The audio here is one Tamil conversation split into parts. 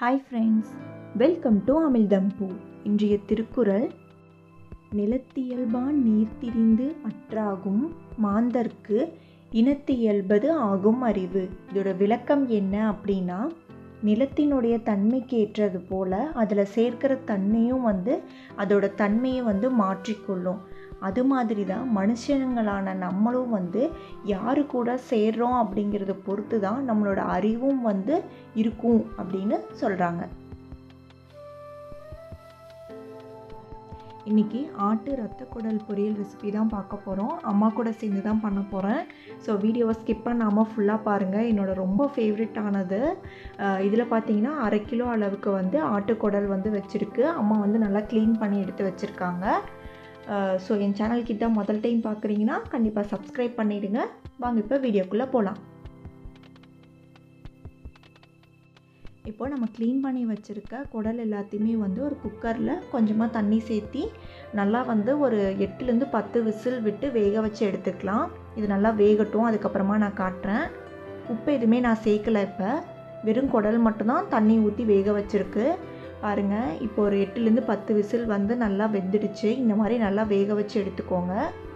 ஹாய் ஃப்ரெண்ட்ஸ் வெல்கம் டு அமிழ்தம்பூ இன்றைய திருக்குறள் நிலத்தியல்பான் நீர்த்திரிந்து அற்றாகும் மாந்தர்க்கு இனத்தியல்பது ஆகும் அறிவு இதோட விளக்கம் என்ன அப்படின்னா நிலத்தினுடைய தன்மைக்கு ஏற்றது போல் அதில் சேர்க்கிற தன்மையும் வந்து அதோட தன்மையை வந்து மாற்றிக்கொள்ளும் அது மாதிரி தான் மனுஷங்களான நம்மளும் வந்து யாரு கூட சேர்றோம் அப்படிங்கிறத பொறுத்து தான் நம்மளோட அறிவும் வந்து இருக்கும் அப்படின்னு சொல்கிறாங்க இன்றைக்கி ஆட்டு ரத்த குடல் பொரியல் ரெசிபி தான் பார்க்க போகிறோம் அம்மா கூட சேர்ந்து தான் பண்ண போகிறேன் ஸோ வீடியோவை ஸ்கிப் பண்ணாமல் ஃபுல்லாக பாருங்கள் என்னோட ரொம்ப ஃபேவரட்டானது இதில் பார்த்தீங்கன்னா அரை கிலோ அளவுக்கு வந்து ஆட்டுக்குடல் வந்து வச்சுருக்கு அம்மா வந்து நல்லா க்ளீன் பண்ணி எடுத்து வச்சுருக்காங்க ஸோ என் சேனலுக்கு இதான் முதல் டைம் பார்க்குறீங்கன்னா கண்டிப்பாக சப்ஸ்கிரைப் பண்ணிவிடுங்க வாங்க இப்போ வீடியோக்குள்ளே போகலாம் இப்போ நம்ம க்ளீன் பண்ணி வச்சுருக்க குடல் எல்லாத்தையுமே வந்து ஒரு குக்கரில் கொஞ்சமாக தண்ணி சேர்த்தி நல்லா வந்து ஒரு எட்டுலேருந்து பத்து விசில் விட்டு வேக வச்சு எடுத்துக்கலாம் இது நல்லா வேகட்டும் அதுக்கப்புறமா நான் காட்டுறேன் உப்பு எதுவுமே நான் சேர்க்கலை இப்போ வெறும் குடல் மட்டும்தான் தண்ணி ஊற்றி வேக வச்சுருக்கு பாருங்கள் இப்போ ஒரு எட்டுலேருந்து பத்து விசில் வந்து நல்லா வெந்துடுச்சு இந்த மாதிரி நல்லா வேக வச்சு எடுத்துக்கோங்க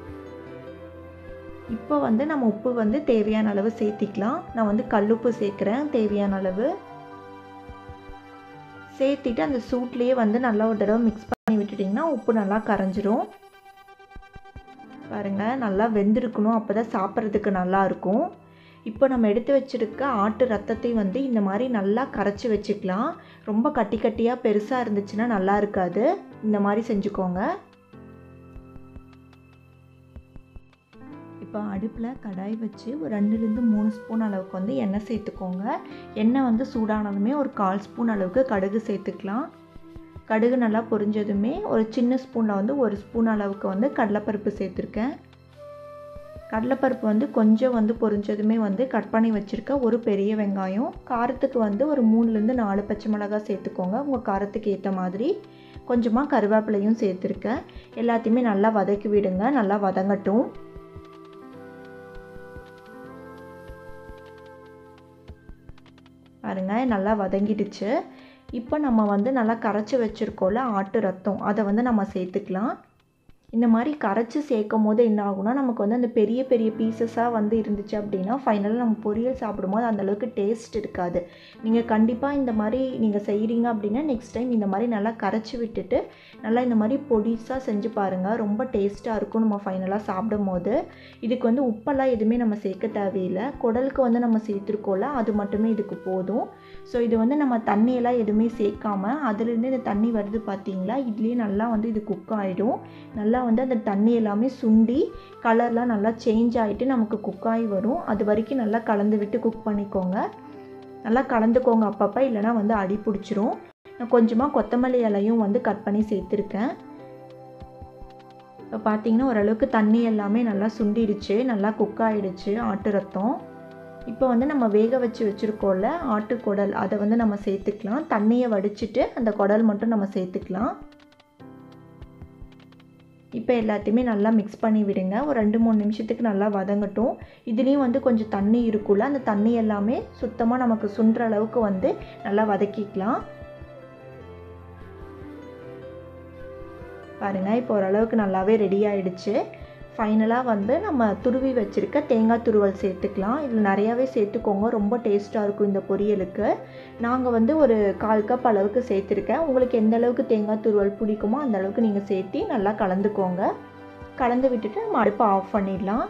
இப்போ வந்து நம்ம உப்பு வந்து தேவையான அளவு சேர்த்திக்கலாம் நான் வந்து கல்லுப்பு சேர்க்குறேன் தேவையான அளவு சேர்த்திட்டு அந்த சூட்லேயே வந்து நல்லா ஒரு தடவை மிக்ஸ் பண்ணி விட்டுட்டிங்கன்னா உப்பு நல்லா கரைஞ்சிரும் பாருங்கள் நல்லா வெந்திருக்கணும் அப்போ தான் சாப்பிட்றதுக்கு நல்லாயிருக்கும் இப்போ நம்ம எடுத்து வச்சுருக்க ஆட்டு ரத்தத்தை வந்து இந்த மாதிரி நல்லா கரைச்சி வச்சுக்கலாம் ரொம்ப கட்டி கட்டியாக பெருசாக இருந்துச்சுன்னா நல்லா இருக்காது இந்த மாதிரி செஞ்சுக்கோங்க இப்போ அடுப்பில் கடாய் வச்சு ஒரு ரெண்டுலேருந்து மூணு ஸ்பூன் அளவுக்கு வந்து எண்ணெய் சேர்த்துக்கோங்க எண்ணெய் வந்து சூடானதுமே ஒரு கால் ஸ்பூன் அளவுக்கு கடுகு சேர்த்துக்கலாம் கடுகு நல்லா பொரிஞ்சதுமே ஒரு சின்ன ஸ்பூனில் வந்து ஒரு ஸ்பூன் அளவுக்கு வந்து கடலைப்பருப்பு சேர்த்துருக்கேன் கடலைப்பருப்பு வந்து கொஞ்சம் வந்து பொரிஞ்சதுமே வந்து கட் பண்ணி வச்சுருக்க ஒரு பெரிய வெங்காயம் காரத்துக்கு வந்து ஒரு மூணுலேருந்து நாலு பச்சை மிளகாய் சேர்த்துக்கோங்க உங்கள் காரத்துக்கு ஏற்ற மாதிரி கொஞ்சமாக கருவேப்பிலையும் சேர்த்துருக்கேன் எல்லாத்தையுமே நல்லா வதக்கி விடுங்க நல்லா வதங்கட்டும் பாருங்கள் நல்லா வதங்கிடுச்சு இப்போ நம்ம வந்து நல்லா கரைச்சி வச்சுருக்கோம்ல ஆட்டு ரத்தம் அதை வந்து நம்ம சேர்த்துக்கலாம் இந்த மாதிரி கரைச்சி சேர்க்கும் போது என்ன ஆகும்னா நமக்கு வந்து அந்த பெரிய பெரிய பீசஸாக வந்து இருந்துச்சு அப்படின்னா ஃபைனலாக நம்ம பொரியல் சாப்பிடும்போது அந்தளவுக்கு டேஸ்ட் இருக்காது நீங்கள் கண்டிப்பாக இந்த மாதிரி நீங்கள் செய்கிறீங்க அப்படின்னா நெக்ஸ்ட் டைம் இந்த மாதிரி நல்லா கரைச்சி விட்டுட்டு நல்லா இந்த மாதிரி பொடிசாக செஞ்சு பாருங்கள் ரொம்ப டேஸ்ட்டாக இருக்கும் நம்ம ஃபைனலாக சாப்பிடும் போது இதுக்கு வந்து உப்பெல்லாம் எதுவுமே நம்ம சேர்க்க தேவையில்லை குடலுக்கு வந்து நம்ம சேர்த்துருக்கோம்ல அது மட்டுமே இதுக்கு போதும் ஸோ இது வந்து நம்ம தண்ணியெல்லாம் எதுவுமே சேர்க்காம அதுலேருந்து இந்த தண்ணி வருது பார்த்தீங்களா இதுலேயே நல்லா வந்து இது குக் ஆகிடும் நல்லா வந்து அந்த தண்ணி எல்லாமே சுண்டி கலர்லாம் நல்லா சேஞ்ச் ஆகிட்டு நமக்கு குக் ஆகி வரும் அது வரைக்கும் நல்லா கலந்து விட்டு குக் பண்ணிக்கோங்க நல்லா கலந்துக்கோங்க அப்பப்போ இல்லைனா வந்து அடி பிடிச்சிரும் நான் கொஞ்சமாக கொத்தமல்லி இலையும் வந்து கட் பண்ணி சேர்த்துருக்கேன் இப்போ பார்த்தீங்கன்னா ஓரளவுக்கு தண்ணி எல்லாமே நல்லா சுண்டிடுச்சு நல்லா குக் ஆகிடுச்சு ஆட்டு ரத்தம் இப்போ வந்து நம்ம வேக வச்சு வச்சுருக்கோம்ல ஆட்டுக்குடல் அதை வந்து நம்ம சேர்த்துக்கலாம் தண்ணியை வடிச்சிட்டு அந்த குடல் மட்டும் நம்ம சேர்த்துக்கலாம் இப்போ எல்லாத்தையுமே நல்லா மிக்ஸ் பண்ணி விடுங்க ஒரு ரெண்டு மூணு நிமிஷத்துக்கு நல்லா வதங்கட்டும் இதுலேயும் வந்து கொஞ்சம் தண்ணி இருக்குல்ல அந்த தண்ணி எல்லாமே சுத்தமாக நமக்கு சுண்டுற அளவுக்கு வந்து நல்லா வதக்கிக்கலாம் பாருங்கள் இப்போ ஓரளவுக்கு நல்லாவே ரெடி ஆகிடுச்சு ஃபைனலாக வந்து நம்ம துருவி வச்சுருக்க தேங்காய் துருவல் சேர்த்துக்கலாம் இதில் நிறையாவே சேர்த்துக்கோங்க ரொம்ப டேஸ்ட்டாக இருக்கும் இந்த பொரியலுக்கு நாங்கள் வந்து ஒரு கால் கப் அளவுக்கு சேர்த்துருக்கேன் உங்களுக்கு எந்த அளவுக்கு தேங்காய் துருவல் பிடிக்குமோ அந்த அளவுக்கு நீங்கள் சேர்த்தி நல்லா கலந்துக்கோங்க கலந்து விட்டுட்டு நம்ம அடுப்பை ஆஃப் பண்ணிடலாம்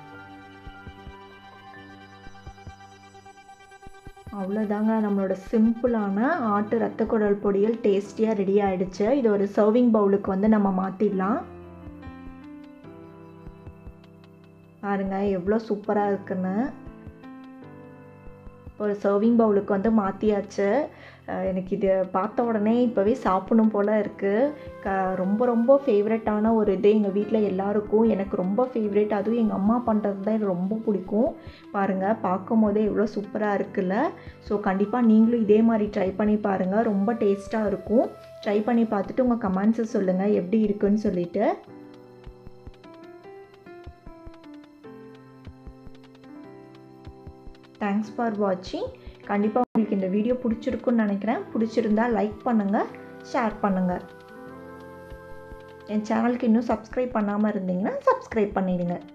அவ்வளோதாங்க நம்மளோட சிம்பிளான ஆட்டு ரத்த குடல் பொடியல் டேஸ்டியாக ரெடி ஆகிடுச்சு இது ஒரு சர்விங் பவுலுக்கு வந்து நம்ம மாற்றிடலாம் பாருங்க எவ்வளோ சூப்பராக இருக்குன்னு ஒரு சர்விங் பவுலுக்கு வந்து மாற்றியாச்சு எனக்கு இது பார்த்த உடனே இப்போவே சாப்பிடணும் போல் இருக்குது க ரொம்ப ரொம்ப ஃபேவரட்டான ஒரு இது எங்கள் வீட்டில் எல்லாருக்கும் எனக்கு ரொம்ப ஃபேவரட் அதுவும் எங்கள் அம்மா பண்ணுறது தான் எனக்கு ரொம்ப பிடிக்கும் பாருங்கள் பார்க்கும் போதே எவ்வளோ சூப்பராக இருக்குல்ல ஸோ கண்டிப்பாக நீங்களும் இதே மாதிரி ட்ரை பண்ணி பாருங்கள் ரொம்ப டேஸ்ட்டாக இருக்கும் ட்ரை பண்ணி பார்த்துட்டு உங்கள் கமெண்ட்ஸை சொல்லுங்கள் எப்படி இருக்குன்னு சொல்லிவிட்டு தேங்க்ஸ் ஃபார் வாட்சிங் கண்டிப்பாக உங்களுக்கு இந்த வீடியோ பிடிச்சிருக்குன்னு நினைக்கிறேன் பிடிச்சிருந்தா லைக் பண்ணுங்கள் ஷேர் பண்ணுங்கள் என் சேனலுக்கு இன்னும் சப்ஸ்கிரைப் பண்ணாமல் இருந்தீங்கன்னா சப்ஸ்கிரைப் பண்ணிடுங்க